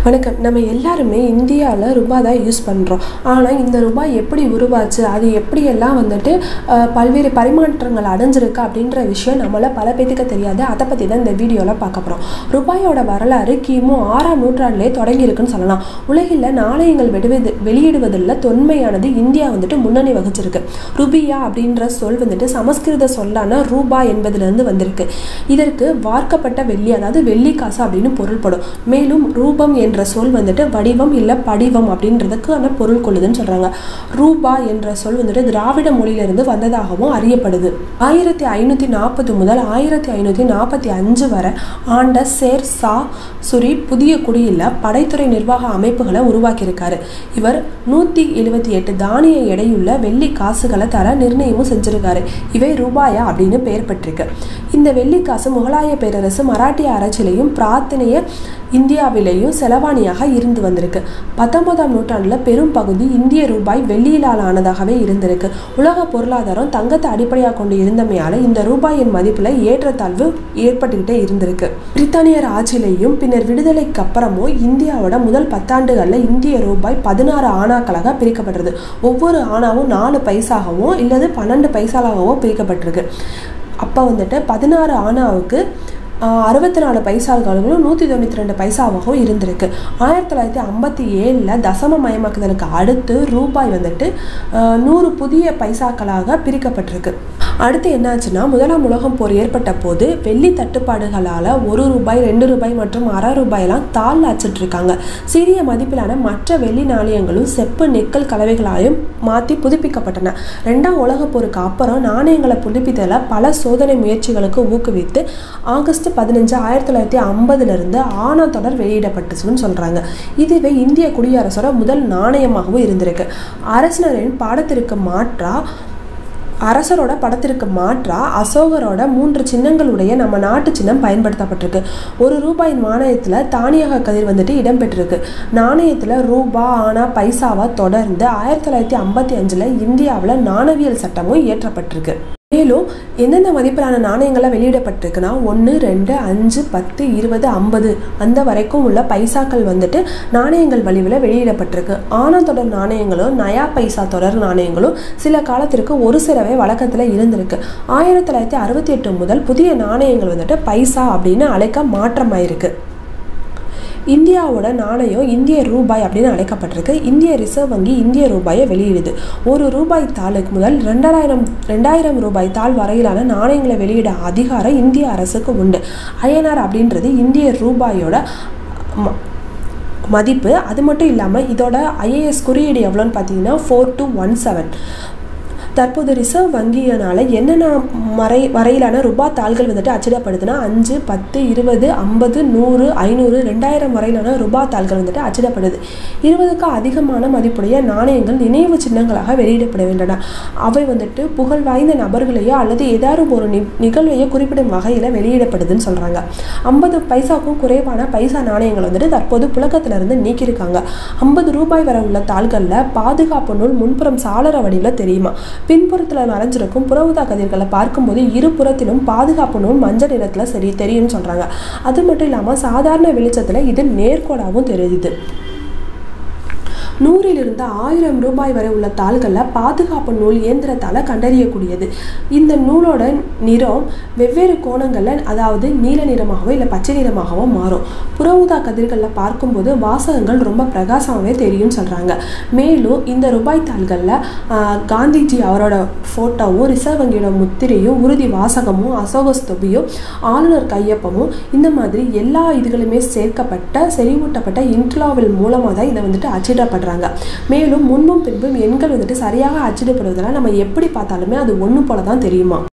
வணக்கம் நம்ம எல்லாருமே இந்தியாவில் ரூபாய் தான் யூஸ் பண்ணுறோம் ஆனால் இந்த ரூபாய் எப்படி உருவாச்சு அது எப்படியெல்லாம் வந்துட்டு அஹ், பல்வேறு பரிமாற்றங்கள் அடைஞ்சிருக்கு அப்படின்ற விஷயம் நம்மள பல பேத்துக்கு தெரியாது அதை பற்றி தான் இந்த வீடியோவில் பார்க்க போகிறோம் ரூபாயோட வரலாறு கிமு ஆறாம் நூற்றாண்டிலே தொடங்கியிருக்குன்னு சொல்லலாம் உலகில் நாணயங்கள் வெடுவது வெளியிடுவதில் தொன்மையானது இந்தியா வந்துட்டு முன்னணி வகிச்சிருக்கு ருபியா அப்படின்ற சொல் வந்துட்டு சமஸ்கிருத சொல்லான ரூபா என்பதிலிருந்து வந்திருக்கு இதற்கு வார்க்கப்பட்ட வெள்ளி அதாவது வெள்ளி காசு அப்படின்னு பொருள்படும் மேலும் ரூபம் என்ற சொல் வந்துட்டு வடிவம் இல்லை படிவம் அப்படின்றதுக்கான பொருள் கொள்ளுதுன்னு சொல்றாங்க ரூபா என்ற சொல் வந்துட்டு திராவிட மொழியிலிருந்து வந்ததாகவும் அறியப்படுது ஆயிரத்தி ஐநூற்றி நாற்பது முதல் ஆயிரத்தி ஐநூற்றி நாற்பத்தி அஞ்சு வரை ஆண்ட சேர் சா சுரி புதிய குடியில் படைத்துறை நிர்வாக அமைப்புகளை உருவாக்கியிருக்காரு இவர் நூற்றி எழுபத்தி எட்டு தானிய எடையுள்ள வெள்ளி காசுகளை தர நிர்ணயமும் செஞ்சிருக்காரு இவை ரூபாயா அப்படின்னு பெயர் பெற்றிருக்கு இந்த வெள்ளி காசு முகலாய பேரரசு மராட்டிய அரசிலையும் பிரார்த்தனைய இந்தியாவிலேயும் செலவாணியாக இருந்து வந்திருக்கு பத்தொன்பதாம் நூற்றாண்டில் பெரும் பகுதி இந்திய ரூபாய் வெள்ளியிலால் ஆனதாகவே இருந்திருக்கு உலக பொருளாதாரம் தங்கத்தை அடிப்படையாக கொண்டு இருந்தமையால இந்த ரூபாயின் மதிப்பில் ஏற்றத்தாழ்வு ஏற்பட்டுக்கிட்டே இருந்திருக்கு பிரித்தானியர் ஆட்சியிலையும் பின்னர் விடுதலைக்கு அப்புறமும் இந்தியாவோட முதல் பத்தாண்டுகளில் இந்திய ரூபாய் பதினாறு ஆனாக்களாக பிரிக்கப்பட்டது ஒவ்வொரு ஆனாவும் நாலு பைசாகவும் இல்லது பன்னெண்டு பைசாவாகவும் பிரிக்கப்பட்டிருக்கு அப்போ வந்துட்டு பதினாறு ஆனாவுக்கு அறுபத்தி நாலு பைசால்களும் நூற்றி தொண்ணூற்றி ரெண்டு பைசாவாகவும் இருந்திருக்கு ஆயிரத்தி தொள்ளாயிரத்தி ஐம்பத்தி ஏழில் தசம மயமாக்குதலுக்கு அடுத்து ரூபாய் வந்துட்டு ஆஹ், நூறு புதிய பைசாக்களாக பிரிக்கப்பட்டிருக்கு அடுத்து என்னாச்சுன்னா முதலாம் உலகம் போர் ஏற்பட்ட போது வெள்ளி தட்டுப்பாடுகளால் ஒரு ரூபாய் ரெண்டு ரூபாய் மற்றும் அரை ரூபாயெல்லாம் தாள் அச்சிட்டு இருக்காங்க சிறிய மதிப்பிலான மற்ற வெள்ளி நாணயங்களும் செப்பு நிக்கல் கலவைகளாயும் மாற்றி புதுப்பிக்கப்பட்டன ரெண்டாம் உலகப் போருக்கு அப்புறம் நாணயங்களை புதுப்பித்ததில் பல சோதனை முயற்சிகளுக்கு ஊக்குவித்து ஆகஸ்ட் பதினஞ்சு ஆயிரத்தி தொள்ளாயிரத்தி ஐம்பதுலேருந்து ஆனா தொடர் வெளியிடப்பட்டுச்சுன்னு சொல்கிறாங்க இதுவே இந்திய குடியரசோட முதல் நாணயமாகவும் இருந்திருக்கு அரசினரின் பாடத்திற்கு மாற்றா அரசரோட படத்திற்கு மாற்றா அசோகரோட மூன்று சின்னங்களுடைய நம்ம நாட்டு சின்னம் பயன்படுத்தப்பட்டிருக்கு ஒரு ரூபாய் நாணயத்தில் தானியக கதிர் வந்துட்டு இடம்பெற்றிருக்கு நாணயத்தில் ரூபா ஆனா பைசாவா தொடர்ந்து ஆயிரத்தி தொள்ளாயிரத்தி ஐம்பத்தி அஞ்சில் இந்தியாவில் நாணயவியல் சட்டமும் இயற்றப்பட்டிருக்கு மேலும் எந்தெந்த மதிப்பிலான நாணயங்கள்லாம் வெளியிடப்பட்டிருக்குன்னா ஒன்று ரெண்டு அஞ்சு பத்து இருபது ஐம்பது அந்த வரைக்கும் உள்ள பைசாக்கள் வந்துட்டு நாணயங்கள் வடிவில் வெளியிடப்பட்டிருக்கு ஆனா தொடர் நாணயங்களும் நயா பைசா தொடர் நாணயங்களும் சில காலத்திற்கு ஒரு சிலவே வழக்கத்தில் இருந்திருக்கு ஆயிரத்தி தொள்ளாயிரத்தி அறுபத்தி எட்டு முதல் புதிய நாணயங்கள் வந்துட்டு பைசா அப்படின்னு அழைக்க மாற்றமாயிருக்கு இந்தியாவோட நாணயம் இந்திய ரூபாய் அப்படின்னு அழைக்கப்பட்டிருக்கு இந்திய ரிசர்வ் வங்கி இந்திய ரூபாயை வெளியிடுது ஒரு ரூபாய் தாளுக்கு முதல் ரெண்டாயிரம் ரெண்டாயிரம் ரூபாய் தாள் வரையிலான நாணயங்களை வெளியிட அதிகாரம் இந்திய அரசுக்கு உண்டு ஐஎன்ஆர் அப்படின்றது இந்திய ரூபாயோட ம- மதிப்பு அது மட்டும் இல்லாமல் இதோட ஐஏஎஸ் குறியீடு எவ்வளோன்னு பார்த்தீங்கன்னா ஃபோர் டூ ஒன் செவன் தற்போது ரிசர்வ் வங்கியினால் என்னென்ன மறை வரையிலான ரூபாய் தாள்கள் வந்துட்டு அச்சிடப்படுதுன்னா அஞ்சு பத்து இருபது ஐம்பது நூறு ஐநூறு ரெண்டாயிரம் வரையிலான ரூபாய் தாள்கள் வந்துட்டு அச்சிடப்படுது இருபதுக்கு அதிகமான மதிப்புடைய நாணயங்கள் நினைவு சின்னங்களாக வெளியிடப்படுகின்றன அவை வந்துட்டு புகழ் வாய்ந்த நபர்களையோ அல்லது ஏதாவது ஒரு நி நிகழ்வையோ குறிப்பிடும் வகையில் வெளியிடப்படுதுன்னு சொல்கிறாங்க ஐம்பது பைசாக்கும் குறைவான பைசா நாணயங்கள் வந்துட்டு தற்போது புழக்கத்துல இருந்து நீக்கியிருக்காங்க ஐம்பது ரூபாய் வரை உள்ள தாள்களில் பாதுகாப்பு நூல் முன்புறம் சாளர வடிவில் தெரியுமா பின்புறத்தில் மறைஞ்சிருக்கும் புறவுதா கதிர்களை பார்க்கும்போது இருபுறத்திலும் பாதுகாப்பு நூல் மஞ்சள் நிறத்தில் சரி தெரியும்னு சொல்கிறாங்க அது மட்டும் இல்லாமல் சாதாரண வெளிச்சத்தில் இது நேர்கோடாகவும் தெரியுது நூறிலிருந்து ஆயிரம் ரூபாய் வரை உள்ள தாள்களில் பாதுகாப்பு நூல் இயந்திரத்தால் கண்டறியக்கூடியது இந்த நூலோட நிறம் வெவ்வேறு கோணங்களில் அதாவது நீல நிறமாகவோ இல்லை பச்சை நிறமாகவோ மாறும் புற ஊதா கதிர்களில் பார்க்கும்போது வாசகங்கள் ரொம்ப பிரகாசமாகவே தெரியும்னு சொல்கிறாங்க மேலும் இந்த ரூபாய் தாள்களில் ஆஹ், காந்திஜி அவரோட ஃபோட்டோவும் ரிசர்வ் வங்கியோட முத்திரையும் உறுதி வாசகமும் அசோக ஸ்தூபியும் ஆளுநர் கையொப்பமும் இந்த மாதிரி எல்லா இதுகளுமே சேர்க்கப்பட்ட செறிவூட்டப்பட்ட இன்ட்லாவில் மூலமாக தான் இதை வந்துட்டு அச்சிடப்படுறாங்க மேலும் முன்பும் பின்பும் எண்கள் வந்துட்டு சரியாக அச்சிடப்படுவதால் நம்ம எப்படி பார்த்தாலுமே அது ஒன்று போல தான் தெரியுமா